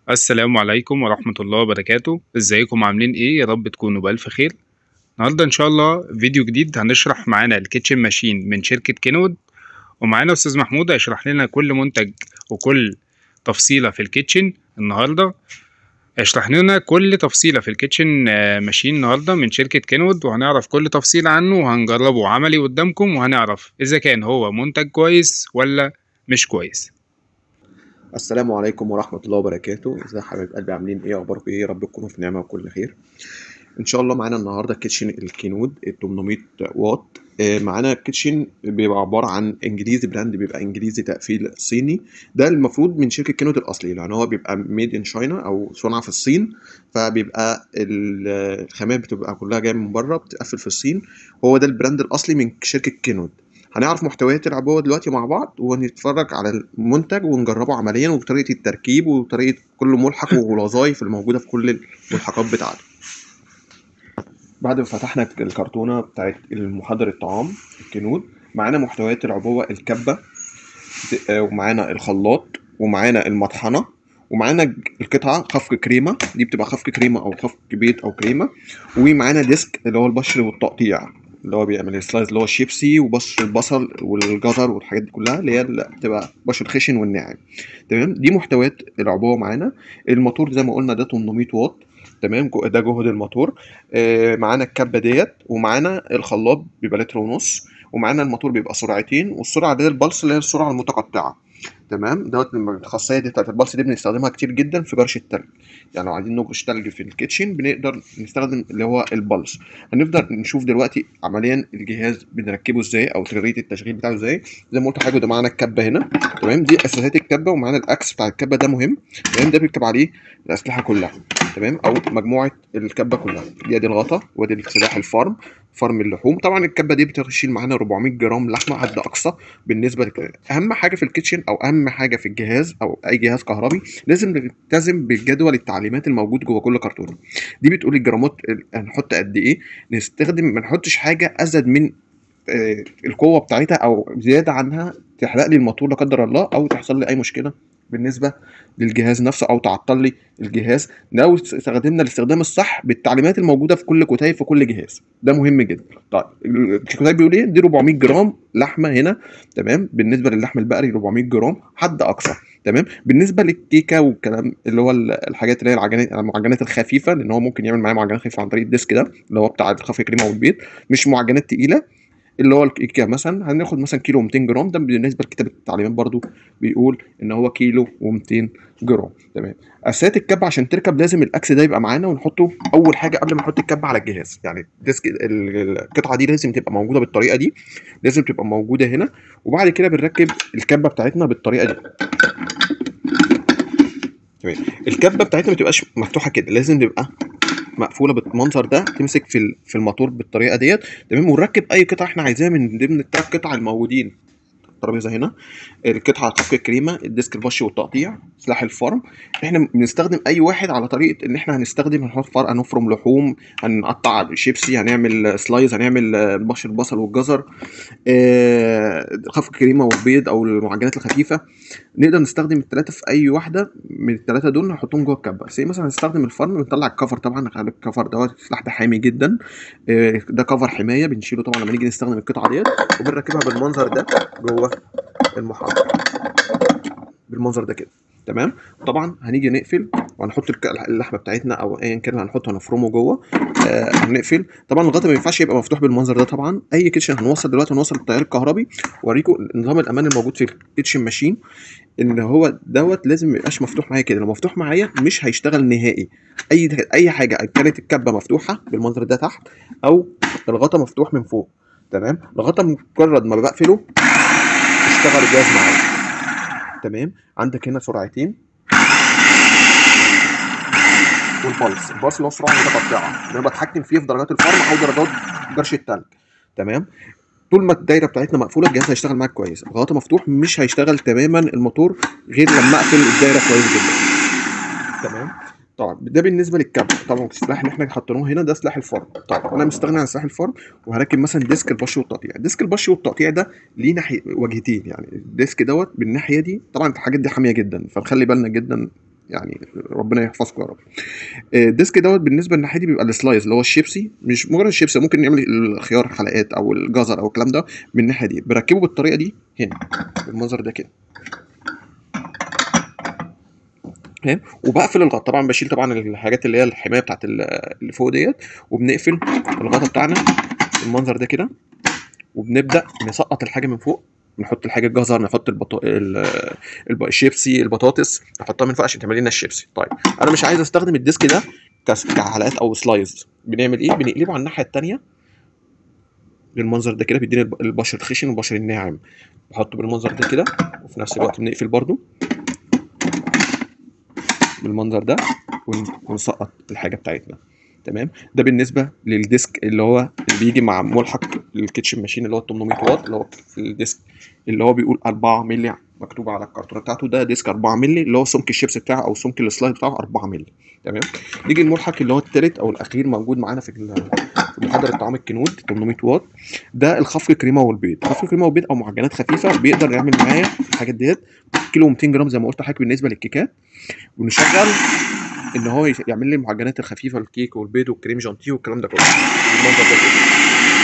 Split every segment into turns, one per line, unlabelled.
السلام عليكم ورحمة الله وبركاته ازيكم عاملين ايه يا رب تكونوا بألف خير النهاردة ان شاء الله فيديو جديد هنشرح معانا الكيتشن ماشين من شركة كينود ومعانا استاذ محمود هيشرح لنا كل منتج وكل تفصيلة في الكيتشن النهاردة هيشرح لنا كل تفصيلة في الكيتشن آه، ماشين النهاردة من شركة كينود وهنعرف كل تفصيل عنه وهنجربه عملي قدامكم وهنعرف اذا كان هو منتج كويس ولا مش كويس
السلام عليكم ورحمة الله وبركاته ازي حبايب قلبي عاملين ايه اخباركم ايه يا رب تكونوا في نعمة وكل خير ان شاء الله معانا النهارده كيتشن الكينود ال 800 واط آه، معانا كيتشن بيبقى عبارة عن انجليزي براند بيبقى انجليزي تقفيل صيني ده المفروض من شركة كينود الاصلي لان هو بيبقى ميد ان شاينا او صنع في الصين فبيبقى ال- الخامات بتبقى كلها جاية من بره بتقفل في الصين هو ده البراند الاصلي من شركة كينود هنعرف محتويات العبوة دلوقتي مع بعض ونتفرج على المنتج ونجربه عمليا وطريقة التركيب وطريقة كل ملحق والوظائف الموجودة في كل الملحقات بتاعته بعد ما فتحنا الكرتونة بتاعت المحضر الطعام الكنود معانا محتويات العبوة الكبة آه، ومعانا الخلاط ومعانا المطحنة ومعانا القطعة خفق كريمة دي بتبقى خفق كريمة أو خفق بيض أو كريمة ومعانا ديسك اللي هو البشر والتقطيع اللي هو بيعمل السلايز اللي هو الشيبسي وبشر البصل والجزر والحاجات دي كلها اللي هي اللي بتبقى بشر خشن والناعم تمام دي محتويات العبوة معانا الموتور زي ما قلنا ده 800 واط تمام جو- ده جهد الموتور آه معانا الكبة ديت ومعانا الخلاط بيبقى لتر ونص ومعانا الموتور بيبقى سرعتين والسرعة اللي هي البلس اللي هي السرعة المتقطعة تمام دوت لما الخاصيه دي بتاعت البلس دي بنستخدمها كتير جدا في جرش التلج يعني لو عايزين نجرش تلج في الكيتشن بنقدر نستخدم اللي هو البلس هنفضل نشوف دلوقتي عمليا الجهاز بنركبه ازاي او طريقه التشغيل بتاعه ازاي زي ما قلت حاجه ده معانا الكبه هنا تمام دي اساسات الكبه ومعانا الاكس بتاع الكبه ده مهم تمام ده بيركب عليه الاسلحه كلها تمام او مجموعه الكبه كلها دي ادي الغطا وادي السلاح الفارم فرم اللحوم طبعا الكبه دي بتشيل معانا 400 جرام لحمه حد اقصى بالنسبه لكده اهم حاجه في الكيتشن او اهم حاجه في الجهاز او اي جهاز كهربي لازم نلتزم بالجدول التعليمات الموجود جوه كل كرتونه دي بتقول الجرامات ال- هنحط قد ايه نستخدم ما نحطش حاجه ازيد من آه، القوه بتاعتها او زياده عنها تحرق لي الموتور لا قدر الله او تحصل لي اي مشكله بالنسبه للجهاز نفسه او تعطل لي الجهاز لو استخدمنا الاستخدام الصح بالتعليمات الموجوده في كل كتيب في كل جهاز ده مهم جدا طيب الكتيب بيقول ايه دي 400 جرام لحمه هنا تمام بالنسبه للحم البقري 400 جرام حد اقصى تمام بالنسبه للكيكه والكلام اللي هو ال- الحاجات اللي هي العجينات المعجنات الخفيفه لان هو ممكن يعمل معايا معجنات خفيفه عن طريق الديسك ده اللي هو بتاع الخفق كريمه والبيض مش معجنات تقيله اللي هو الكيكه مثلا هناخد مثلا كيلو 200 جرام ده بالنسبه لكتاب التعليمات برضو بيقول ان هو كيلو و200 جرام تمام اساسات الكبه عشان تركب لازم الاكس ده يبقى معانا ونحطه اول حاجه قبل ما نحط الكبه على الجهاز يعني الديسك ال- القطعه دي لازم تبقى موجوده بالطريقه دي لازم تبقى موجوده هنا وبعد كده بنركب الكبه بتاعتنا بالطريقه دي تمام الكبه بتاعتنا ما تبقاش مفتوحه كده لازم تبقى مقفوله بالمنظر ده تمسك في ال- في الموتور بالطريقه ديت تمام ونركب اي قطعه احنا عايزاها من ضمن الثلاث قطع الموجودين الترابيزه هنا القطعه خفق الكريمه الديسك البش والتقطيع سلاح الفرم احنا بنستخدم اي واحد على طريقه ان احنا هنستخدم هنحط فرق هنفرم لحوم هنقطع شيبسي هنعمل سلايز هنعمل آه، بش البصل والجزر آه، خفق الكريمه والبيض او المعجنات الخفيفه نقدر نستخدم الثلاثه في اي واحده من الثلاثه دول نحطهم جوه الكبه زي مثلا هنستخدم الفرن بنطلع الكفر طبعا خلي بالك الكفر دوت السلاح ده حامي جدا آه، ده كفر حمايه بنشيله طبعا لما نيجي نستخدم القطعه ديت وبنركبها بالمنظر ده جوه المحاضره بالمنظر ده كده تمام طبعا هنيجي نقفل وهنحط الك- اللحمه بتاعتنا او ايا كان اللي هنحطه هنفرمه جوه آه هنقفل طبعا الغطا ما ينفعش يبقى مفتوح بالمنظر ده طبعا اي كيتشن هنوصل دلوقتي هنوصل التيار الكهربي واوريكم نظام الامان الموجود في الكيتشن ماشين ان هو دوت لازم ما يبقاش مفتوح معايا كده لو مفتوح معايا مش هيشتغل نهائي اي اي حاجه كانت الكبه مفتوحه بالمنظر ده تحت او الغطا مفتوح من فوق تمام الغطا مجرد ما بقفله اشتغل الجهاز معايا تمام عندك هنا سرعتين والبلس البلس اللي هو السرعه المتقطعه اللي انا بتحكم فيه في درجات الفرم او درجات جرش التلج تمام طول ما الدايره بتاعتنا مقفوله الجهاز هيشتغل معاك كويس الغطا مفتوح مش هيشتغل تماما الموتور غير لما اقفل الدايره كويس جدا تمام طبعا ده بالنسبه للكابل طبعا السلاح اللي احنا حطيناه هنا ده سلاح الفرم طيب انا مستغني عن سلاح الفرم وهركب مثلا ديسك البش والتقطيع ديسك البش والتقطيع ده ليه ناحيه وجهتين يعني الديسك دوت بالناحيه دي طبعا الحاجات دي حاميه جدا فنخلي بالنا جدا يعني ربنا يحفظكم يا رب آه، الديسك دوت بالنسبه للناحيه دي بيبقى السلايز اللي هو الشيبسي مش مجرد الشيبسي ممكن نعمل الخيار حلقات او الجزر او الكلام ده من الناحيه دي بركبه بالطريقه دي هنا بالمنظر ده كده تمام وبقفل الغطا طبعا بشيل طبعا الحاجات اللي هي الحمايه بتاعت ال- اللي فوق ديت وبنقفل الغطا بتاعنا بالمنظر ده كده وبنبدا نسقط الحاجه من فوق نحط الحاجه الجزر نحط البطو... ال- الب- الشيبسي البطاطس نحطها من فوق عشان تعمل لنا الشيبسي طيب انا مش عايز استخدم الديسك ده كس- كحلقات او سلايز بنعمل ايه بنقلبه على الناحيه الثانيه بالمنظر ده كده بيدينا الب- البشر الخشن والبشر الناعم بحطه بالمنظر ده كده وفي نفس الوقت بنقفل برده بالمنظر ده ون- ونسقط الحاجه بتاعتنا تمام ده بالنسبه للديسك اللي هو اللي بيجي مع ملحق للكيتشن ماشين اللي هو 800 واط اللي هو في الديسك اللي هو بيقول 4 مللي مكتوب على الكرتونه بتاعته ده ديسك 4 مللي اللي هو سمك الشيبس بتاعه او سمك السلايد بتاعه 4 مللي تمام نيجي الملحق اللي هو الثالث او الاخير موجود معانا في ال- في محاضره طعام الكنود 800 واط ده الخفق الكريمه والبيض خفق الكريمه والبيض او معجنات خفيفه بيقدر يعمل معايا الحاجات ديت كيلو 200 جرام زي ما قلت لحضرتك بالنسبه للكيكات ونشغل ان هو يش- يعمل لي المعجنات الخفيفه الكيك والبيض والكريم جانتيه والكلام ده كله بالمنظر ده كده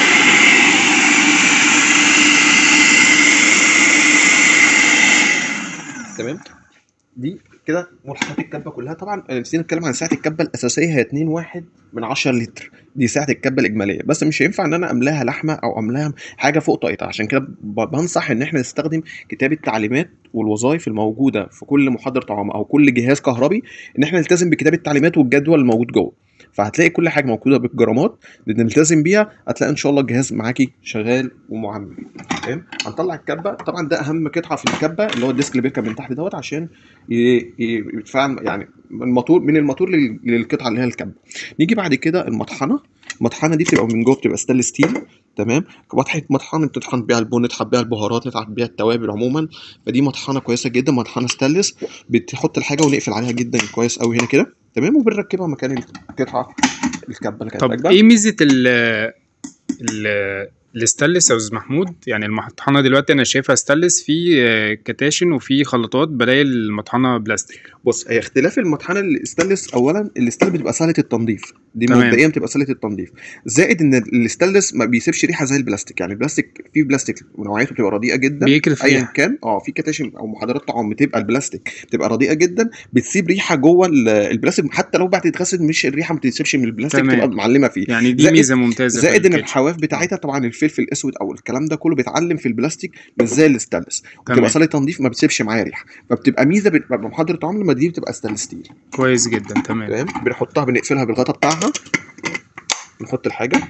تمام دي كده ملحقات الكبه كلها طبعا نسينا نتكلم عن سعه الكبه الاساسيه هي 2 1 من 10 لتر دي سعه الكبه الاجماليه بس مش هينفع ان انا املاها لحمه او املاها حاجه فوق طاقتها عشان كده ب- بنصح ان احنا نستخدم كتاب التعليمات والوظائف الموجوده في كل محاضره طعام او كل جهاز كهربي ان احنا نلتزم بكتاب التعليمات والجدول الموجود جوه فهتلاقي كل حاجه موجوده بالجرامات نلتزم بيها هتلاقي ان شاء الله الجهاز معاكي شغال ومعمم تمام هنطلع الكبه طبعا ده اهم قطعه في الكبه اللي هو الديسك اللي بيركب من تحت دوت عشان ي- ي- يتفاعل يعني من الموتور من الموتور لل- للقطعه اللي هي الكبه نيجي بعد كده المطحنه المطحنه دي بتبقى من جوه بتبقى ستانلس ستيل تمام مطحنه مطحنه بتطحن بيها البن نطحن بيها البهارات نطحن بيها التوابل عموما فدي مطحنه كويسه جدا مطحنه ستانلس بتحط الحاجه ونقفل عليها جدا كويس قوي هنا كده تمام وبنركبها مكان القطعه الكبه اللي كانت
طب
راكبه
ايه ميزه ال ال الستانلس يا استاذ محمود يعني المطحنه دلوقتي انا شايفها ستانلس في آه، كتاشن وفي خلاطات بدايل المطحنه بلاستيك
بص هي اختلاف المطحنه الستانلس اولا الستانلس بتبقى سهله التنظيف دي
تمام.
مبدئيا بتبقى سهله التنظيف زائد ان الستانلس ما بيسيبش ريحه زي البلاستيك يعني البلاستيك في بلاستيك ونوعيته بتبقى رديئه جدا
بيكرف
ايا
فيها
كان اه في كتاشن او محاضرات طعام بتبقى البلاستيك بتبقى رديئه جدا بتسيب ريحه جوه ال- البلاستيك حتى لو بعد تتغسل مش الريحه ما بتسيبش من البلاستيك
تمام.
بتبقى معلمه فيه
يعني دي
زائد-
ميزه ممتازه في
زائد ان
الكيتشن.
الحواف بتاعتها طبعا الفلفل الاسود او الكلام ده كله بيتعلم في البلاستيك مش زي الستانلس
تمام.
وبتبقى سهله تنظيف ما بتسيبش معايا ريحه فبتبقى ميزه بتبقى محاضره طعام لما دي بتبقى ستانلس ستيل
كويس جدا تمام
تمام بنحطها بنقفلها بالغطا بتاعها نحط الحاجه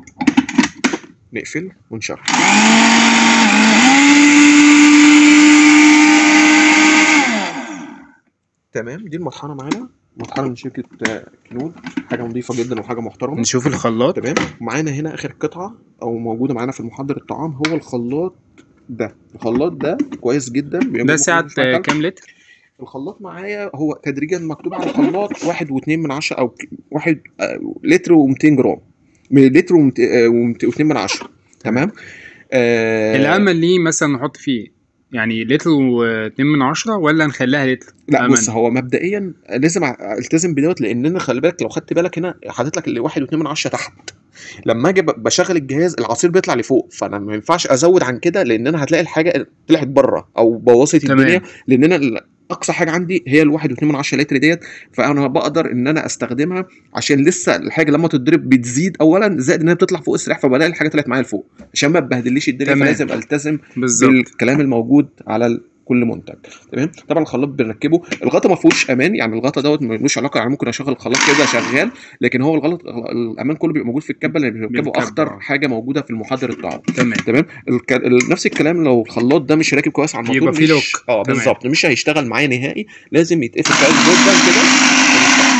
نقفل ونشغل تمام دي المطحنه معانا مطحنه من شركه آه، كنود حاجه نظيفه جدا وحاجه محترمه
نشوف الخلاط
تمام ومعانا هنا اخر قطعه او موجوده معانا في المحضر الطعام هو الخلاط ده الخلاط ده كويس جدا بيبقى
ده
ممكن
سعه
يشتغل.
آه، كام لتر
الخلاط معايا هو تدريجيا مكتوب على الخلاط واحد واتنين من عشرة او ك- واحد آه، لتر ومتين جرام من لتر ومت- آه، ومت- واتنين من عشرة تمام آه
الامل ليه مثلا نحط فيه يعني لتر واتنين من عشرة ولا نخليها لتر
لا
أمل.
بص هو مبدئيا لازم ع- التزم بدوت لان انا خلي بالك لو خدت بالك هنا حاطط لك اللي واحد واتنين من عشرة تحت لما اجي ب- بشغل الجهاز العصير بيطلع لفوق فانا ما ينفعش ازود عن كده لان انا هتلاقي الحاجه طلعت بره او بوظت
تمام.
الدنيا لان انا ال- اقصى حاجه عندي هي الواحد واتنين من عشرة لتر ديت فانا بقدر ان انا استخدمها عشان لسه الحاجه لما تتضرب بتزيد اولا زائد ان هي بتطلع فوق السلاح فبلاقي الحاجه طلعت معايا لفوق عشان ما تبهدليش الدنيا
تمام.
فلازم التزم
بالظبط
بالكلام الموجود على ال- كل منتج تمام طبعا الخلاط بنركبه الغطا ما فيهوش امان يعني الغطا دوت ملوش علاقه يعني ممكن اشغل الخلاط كده شغال لكن هو الغلط الامان كله بيبقى موجود في الكبه اللي بيركبه
بالكبة.
اخطر حاجه موجوده في المحاضر الطعام
تمام
تمام الك... ال- نفس الكلام لو الخلاط ده مش راكب كويس على الموتور
يبقى فيه
مش...
لوك.
اه
تمام.
بالظبط مش هيشتغل معايا نهائي لازم يتقفل كويس جدا كده عشان يشتغل.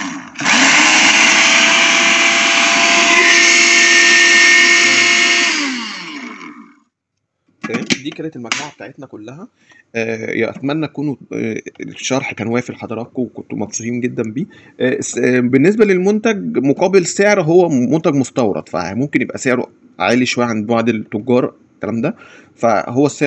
تمام دي كانت المجموعه بتاعتنا كلها آه يا اتمنى تكونوا آه الشرح كان وافي لحضراتكم وكنتوا مبسوطين جدا بيه آه س- آه بالنسبه للمنتج مقابل سعر هو منتج مستورد فممكن يبقى سعره عالي شويه عند بعض التجار الكلام ده فهو سعره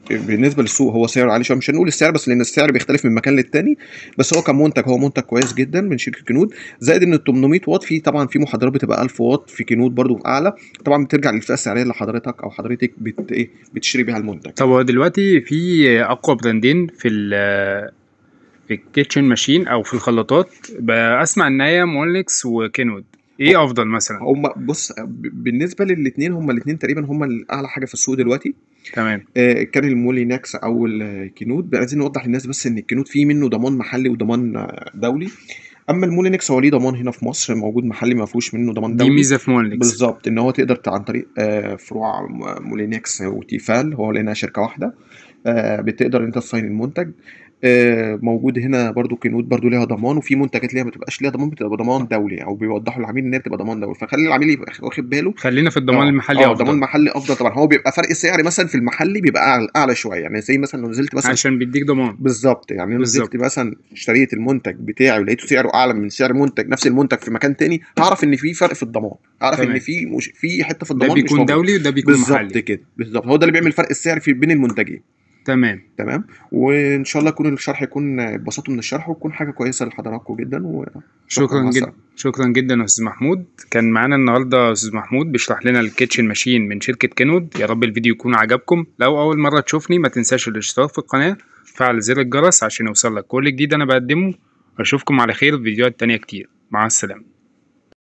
بالنسبه للسوق هو سعره عالي شويه مش هنقول السعر بس لان السعر بيختلف من مكان للتاني بس هو كمنتج هو منتج كويس جدا من شركه كنود زائد ان ال 800 واط في طبعا في محاضرات بتبقى 1000 واط في كنود برضو اعلى طبعا بترجع للفئه السعريه اللي حضرتك او حضرتك بت ايه بتشتري بيها المنتج
طب هو دلوقتي في اقوى براندين في ال في الكيتشن ماشين او في الخلاطات بسمع ان هي مولكس وكينود ايه افضل مثلا
هم بص ب- بالنسبه للاثنين هم الاثنين تقريبا هم الاعلى حاجه في السوق دلوقتي
تمام
آه، كان الموليناكس او الكينود بقى عايزين نوضح للناس بس ان الكينود فيه منه ضمان محلي وضمان آه، دولي اما المولينكس هو ليه ضمان هنا في مصر موجود محلي ما فيهوش منه ضمان
دي
دولي
ميزه في مولكس
بالظبط ان هو تقدر ت- عن طريق آه، فروع م- مولينكس وتيفال هو لانها شركه واحده آه، بتقدر انت تصين المنتج آه، موجود هنا برضو كينود برضو ليها ضمان وفي منتجات ليها ما بتبقاش ليها ضمان بتبقى ضمان دولي او بيوضحوا للعميل ان هي بتبقى ضمان دولي فخلي العميل يبقى واخد باله
خلينا في الضمان
آه،
المحلي
اه
افضل
ضمان محلي افضل طبعا هو بيبقى فرق سعر مثلا في المحلي بيبقى اعلى, أعلى شويه يعني زي مثلا لو نزلت مثلا
عشان بيديك ضمان
بالظبط يعني انا نزلت مثلا اشتريت المنتج بتاعي ولقيته سعره اعلى من سعر منتج نفس المنتج في مكان تاني هعرف ان في فرق في الضمان اعرف
تمام.
ان في مش في حته في
ده
الضمان مش
بيكون
موجودة.
دولي وده بيكون
بالظبط
محلي
كده بالظبط هو ده اللي بيعمل فرق السعر في بين المنتجين
تمام
تمام وان شاء الله يكون الشرح يكون اتبسطوا من الشرح ويكون حاجه كويسه لحضراتكم جدا و...
شكرا
مع
جدا
السلامة.
شكرا جدا يا استاذ محمود كان معانا النهارده استاذ محمود بيشرح لنا الكيتشن ماشين من شركه كينود يا رب الفيديو يكون عجبكم لو اول مره تشوفني ما تنساش الاشتراك في القناه فعل زر الجرس عشان يوصلك كل جديد انا بقدمه اشوفكم على خير في فيديوهات تانية كتير مع السلامه